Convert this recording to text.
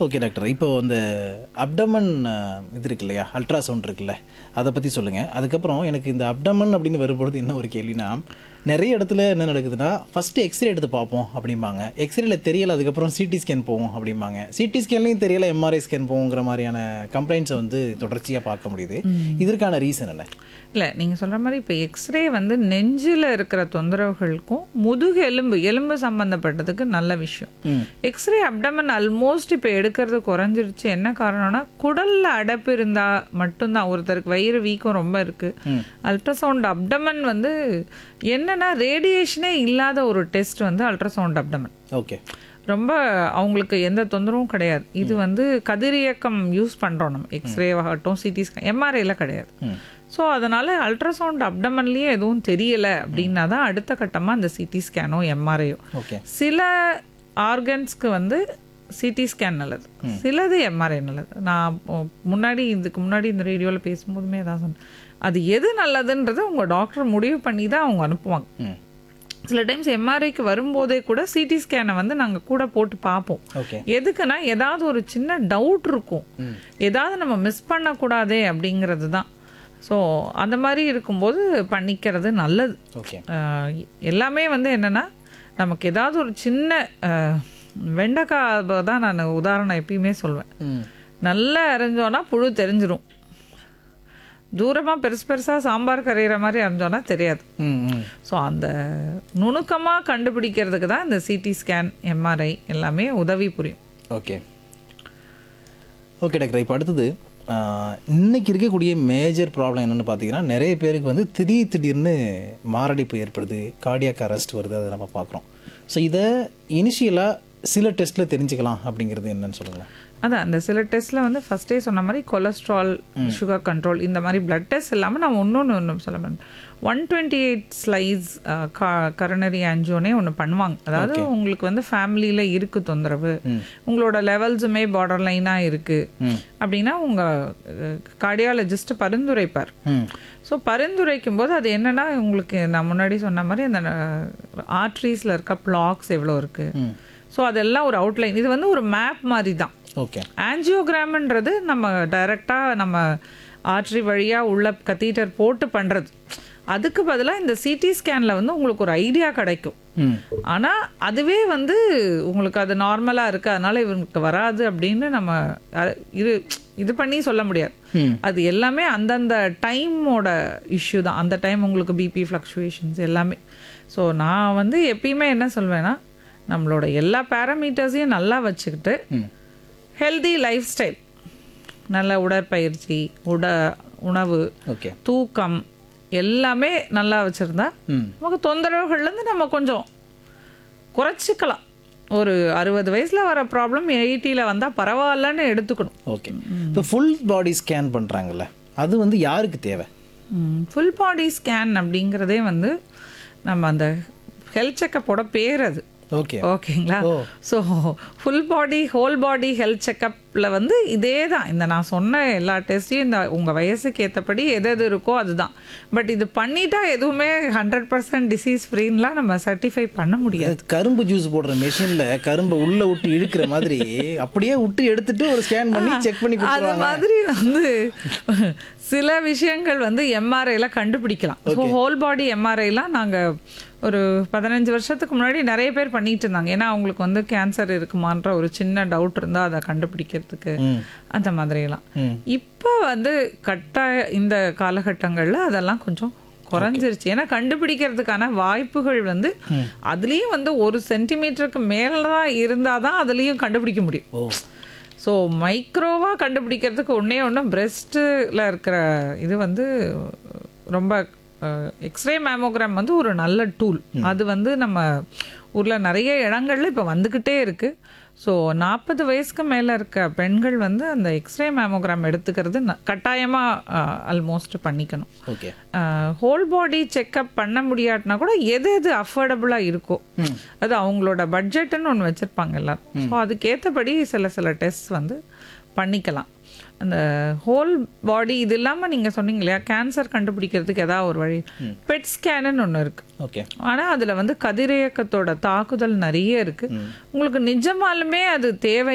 Okay doctor இப்போ இந்த abdomen இது இருக்கு இல்லையா அல்ட்ராசவுண்ட் இருக்குல்ல அதை பற்றி சொல்லுங்கள் அதுக்கப்புறம் எனக்கு இந்த அப்டமன் அப்படின்னு வரும்பொழுது என்ன ஒரு கேள்வினா நிறைய இடத்துல என்ன நடக்குதுன்னா ஃபஸ்ட்டு எக்ஸ்ரே எடுத்து பார்ப்போம் அப்படிம்பாங்க எக்ஸ்ரேல தெரியல அதுக்கப்புறம் சிடி ஸ்கேன் போவோம் அப்படிம்பாங்க சிடி ஸ்கேன்லையும் தெரியல எம்ஆர்ஐ ஸ்கேன் போவோங்கிற மாதிரியான கம்ப்ளைண்ட்ஸை வந்து தொடர்ச்சியாக பார்க்க முடியுது இதற்கான ரீசன் என்ன இல்லை நீங்கள் சொல்கிற மாதிரி இப்போ எக்ஸ்ரே வந்து நெஞ்சில் இருக்கிற தொந்தரவுகளுக்கும் முதுகு எலும்பு எலும்பு சம்மந்தப்பட்டதுக்கு நல்ல விஷயம் ம் எக்ஸ்ரே அப்டமன் ஆல்மோஸ்ட் இப்போ எடுக்கிறது குறைஞ்சிருச்சு என்ன காரணம்னா குடல்ல அடைப்பு இருந்தா மட்டும்தான் ஒருத்தருக்கு வயிறு வீக்கம் ரொம்ப இருக்கு அல்ட்ராசவுண்ட் அப்டமன் வந்து என்னன்னா ரேடியேஷனே இல்லாத ஒரு டெஸ்ட் வந்து அல்ட்ராசவுண்ட் அப்டமன் ஓகே ரொம்ப அவங்களுக்கு எந்த தொந்தரவும் கிடையாது இது வந்து கதிரியக்கம் யூஸ் பண்ணுறோம் நம்ம எக்ஸ்ரே ஆகட்டும் சிடி ஸ்கேன் எம்ஆர்ஐல கிடையாது ம் ஸோ அதனால அல்ட்ராசவுண்ட் அப்டமன்லேயே எதுவும் தெரியல அப்படின்னா தான் அடுத்த கட்டமாக அந்த சிடி ஸ்கேனோ எம்ஆர்ஐயோ ஓகே சில ஆர்கன்ஸ்க்கு வந்து சிடி ஸ்கேன் நல்லது சிலது எம்ஆர்ஐ நல்லது நான் இப்போ முன்னாடி இதுக்கு முன்னாடி இந்த ரேடியோவில் பேசும்போதுமே தான் சொன்னேன் அது எது நல்லதுன்றதை உங்கள் டாக்டர் முடிவு பண்ணி தான் அவங்க அனுப்புவாங்க ம் சில டைம்ஸ் எம்ஆர்ஐக்கு வரும்போதே கூட சிடி ஸ்கேனை வந்து நாங்கள் கூட போட்டு பார்ப்போம் ஓகே எதுக்குன்னா ஏதாவது ஒரு சின்ன டவுட் இருக்கும் ஏதாவது நம்ம மிஸ் பண்ணக்கூடாதே அப்படிங்கிறது தான் ஸோ அந்த மாதிரி இருக்கும்போது பண்ணிக்கிறது நல்லது ஓகே ஆஹ் எல்லாமே வந்து என்னன்னா நமக்கு ஏதாவது ஒரு சின்ன ஆஹ் வெண்டைக்காய் தான் நான் உதாரணம் எப்பயுமே சொல்வேன் ம் நல்லா அரைஞ்சோன்னா புழு தெரிஞ்சிரும் தூரமாக பெருசு பெருசாக சாம்பார் கரையிற மாதிரி அரைஞ்சோன்னா தெரியாது ம் ம் ஸோ அந்த நுணுக்கமாக கண்டுபிடிக்கிறதுக்கு தான் இந்த சிடி ஸ்கேன் எம்ஆர்ஐ எல்லாமே உதவி புரியும் ஓகே ஓகே டாக்டர் இப்போ அடுத்தது ஆஹ், இன்னைக்கு இருக்கக்கூடிய மேஜர் ப்ராப்ளம் என்னென்னு பார்த்தீங்கன்னா நிறைய பேருக்கு வந்து திடீர் திடீர்னு மாரடைப்பு ஏற்படுது கார்டியாக் அரெஸ்ட் வருது அதை நம்ம பார்க்குறோம் ஸோ இதை இனிஷியலாக சில டெஸ்ட்டில் தெரிஞ்சுக்கலாம் அப்படிங்கிறது என்னன்னு சொல்லுங்களேன் அதான் அந்த சில டெஸ்ட்டில் வந்து ஃபஸ்ட்டே சொன்ன மாதிரி கொலஸ்ட்ரால் சுகர் கண்ட்ரோல் இந்த மாதிரி பிளட் டெஸ்ட் இல்லாமல் நம்ம இன்னொன்று ஒன்று சொல்ல மாட்டேன் one twenty eight slice coronary angio ஒன்று பண்ணுவாங்க அதாவது உங்களுக்கு வந்து ஃபேமிலியில் இருக்கு தொந்தரவு உங்களோட லெவல்ஸுமே பார்டர் லைனாக இருக்குது அப்படின்னா உங்கள் கார்டியாலஜிஸ்ட் பரிந்துரைப்பார் ம் ஸோ பரிந்துரைக்கும் போது அது என்னன்னா உங்களுக்கு நான் முன்னாடி சொன்ன மாதிரி அந்த ஆர்ட்ரிஸில் இருக்க பிளாக்ஸ் எவ்வளோ இருக்குது ஸோ அதெல்லாம் ஒரு அவுட்லைன் இது வந்து ஒரு மேப் மாதிரி தான் ஓகே ஆன்ஜியோகிராம்ன்றது நம்ம டைரெக்டாக நம்ம ஆர்ட்ரி வழியாக உள்ள கத்தீட்டர் போட்டு பண்ணுறது அதுக்கு பதிலாக இந்த சிடி ஸ்கேனில் வந்து உங்களுக்கு ஒரு ஐடியா கிடைக்கும் ம் ஆனால் அதுவே வந்து உங்களுக்கு அது நார்மலாக இருக்குது அதனால இவங்களுக்கு வராது அப்படின்னு நம்ம அஹ், இது இது பண்ணி சொல்ல முடியாது ம் அது எல்லாமே அந்தந்த டைமோட இஷ்யூ தான் அந்த டைம் உங்களுக்கு பிபி ஃப்ளக்சுவேஷன்ஸ் எல்லாமே ஸோ நான் வந்து எப்பயுமே என்ன சொல்வேன்னா நம்மளோட எல்லா பேராமீட்டர்ஸையும் நல்லா வச்சுக்கிட்டு ம் ஹெல்தி லைஃப் ஸ்டைல் நல்ல உடற்பயிற்சி உட உணவு ஓகே தூக்கம் எல்லாமே நல்லா வச்சுருந்தா ம் நமக்கு தொந்தரவுகள்லேருந்து நம்ம கொஞ்சம் குறைச்சிக்கலாம் ஒரு அறுபது வயசில் வர ப்ராப்ளம் எயிட்டியில் வந்தால் பரவாயில்லன்னு எடுத்துக்கணும் ஓகே இப்போ ஃபுல் பாடி ஸ்கேன் பண்ணுறாங்கல்ல அது வந்து யாருக்கு தேவை ஃபுல் பாடி ஸ்கேன் அப்படிங்கிறதே வந்து நம்ம அந்த ஹெல்த் செக்கப்போட பேர் அது ஓகே ஓகேங்களா oh. So full body whole body health செக்கப்பில் வந்து இதே தான் இந்த நான் சொன்ன எல்லா டெஸ்ட்டையும் இந்த உங்கள் வயசுக்கு ஏற்றபடி எது எது இருக்கோ அதுதான் பட் இது பண்ணிட்டா எதுவுமே ஹண்ட்ரட் பர்சன்ட் டிசீஸ் ஃப்ரீன்லாம் நம்ம சர்டிஃபை பண்ண முடியாது கரும்பு ஜூஸ் போடுற மெஷின்ல கரும்பை உள்ள விட்டு இழுக்கிற மாதிரி அப்படியே விட்டு எடுத்துட்டு ஒரு ஸ்கேன் பண்ணி செக் பண்ணி அது கொடுத்துருவாங்க மாதிரி வந்து சில விஷயங்கள் வந்து எம்ஆர்ஐல கண்டுபிடிக்கலாம் ஸோ ஹோல் பாடி எம்ஆர்ஐலாம் நாங்கள் ஒரு பதினஞ்சு வருஷத்துக்கு முன்னாடி நிறைய பேர் பண்ணிட்டு இருந்தாங்க ஏன்னா அவங்களுக்கு வந்து கேன்சர் இருக்குமான்ற ஒரு சின்ன டவுட் இருந்தால் அதை கண்டுபிடிக்கிறதுக்கு ம் அந்த மாதிரியெல்லாம் ம் இப்போ வந்து கட்டாய இந்த காலகட்டங்களில் அதெல்லாம் கொஞ்சம் குறைஞ்சிருச்சு ஏன்னா கண்டுபிடிக்கிறதுக்கான வாய்ப்புகள் வந்து அதுலேயும் வந்து ஒரு சென்டிமீட்டருக்கு மேலே தான் இருந்தால் தான் அதுலேயும் கண்டுபிடிக்க முடியும் ஓ ஸோ மைக்ரோவாக கண்டுபிடிக்கிறதுக்கு ஒன்றே ஒன்று பிரெஸ்ட்டில் இருக்கிற இது வந்து ரொம்ப எக்ஸ்ரே மேமோகிராம் வந்து ஒரு நல்ல டூல் அது வந்து நம்ம ஊரில் நிறைய இடங்கள்ல இப்போ வந்துக்கிட்டே இருக்குது ஸோ நாற்பது வயசுக்கு மேலே இருக்க பெண்கள் வந்து அந்த எக்ஸ்ரே மேமோகிராம் எடுத்துக்கிறது கட்டாயமாக ஆல்மோஸ்ட் பண்ணிக்கணும் ஓகே ஹோல் பாடி செக்கப் பண்ண முடியாட்டினா கூட எது எது அஃபோர்டபுளாக இருக்கோ அது அவங்களோட பட்ஜெட்டுன்னு ஒன்று வச்சுருப்பாங்க எல்லாரும் ஸோ அதுக்கேற்றபடி சில சில டெஸ்ட் வந்து பண்ணிக்கலாம் அந்த ஹோல் பாடி இது இல்லாமல் நீங்கள் சொன்னீங்க இல்லையா கேன்சர் கண்டுபிடிக்கிறதுக்கு ஏதாவது ஒரு வழி பெட் ஸ்கேனுன்னு ஒன்று இருக்குது ஓகே ஆனால் அதில் வந்து கதிரியக்கத்தோட தாக்குதல் நிறைய இருக்குது உங்களுக்கு நிஜமாலுமே அது தேவை